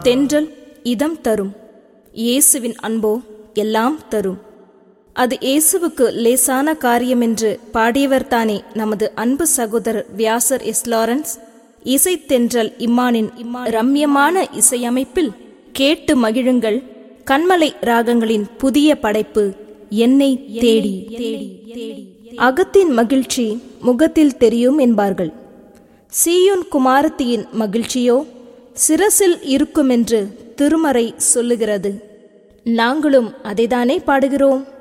தென்றல் இதம் தரும் இயேசுவின் அன்போ எல்லாம் தரும் அது இயேசுவுக்கு லேசான காரியம் என்று பாடியவர்தானே நமது அன்பு சகோதரர் வியாசர் எஸ் லாரன்ஸ் இசைத்தென்றல் இம்மானின் ரம்யமான இசையமைப்பில் கேட்டு மகிழுங்கள் கண்மலை ராகங்களின் புதிய படைப்பு என்னை தேடி தேடி தேடி அகத்தின் மகிழ்ச்சி முகத்தில் தெரியும் என்பார்கள் சீயோன் குமாரத்தியின் மகிழ்ச்சியோ சிரசில் இருக்குமென்று திருமறை சொல்லுகிறது நாங்களும் அதைதானே பாடுகிறோம்